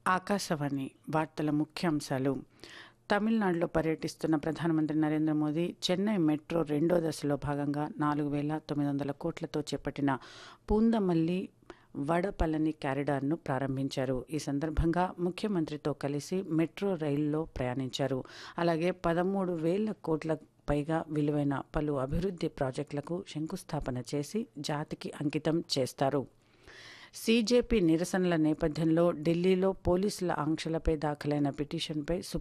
ఆకాశవాణి వార్తల ముఖ్యాంశాలు తమిళనాడులో పర్యటిస్తున్న ప్రధానమంత్రి నరేంద్ర మోదీ చెన్నై మెట్రో రెండో దశలో భాగంగా నాలుగు వేల తొమ్మిది వందల కోట్లతో చేపట్టిన పూందమల్లి వడపళని కారిడార్ను ప్రారంభించారు ఈ సందర్భంగా ముఖ్యమంత్రితో కలిసి మెట్రో రైల్లో ప్రయాణించారు అలాగే పదమూడు వేల కోట్ల పైగా విలువైన పలు అభివృద్ధి ప్రాజెక్టులకు శంకుస్థాపన చేసి జాతికి అంకితం చేస్తారు సీజేపీ నిరసనల నేపథ్యంలో ఢిల్లీలో పోలీసుల ఆంక్షలపై దాఖలైన పిటిషన్పై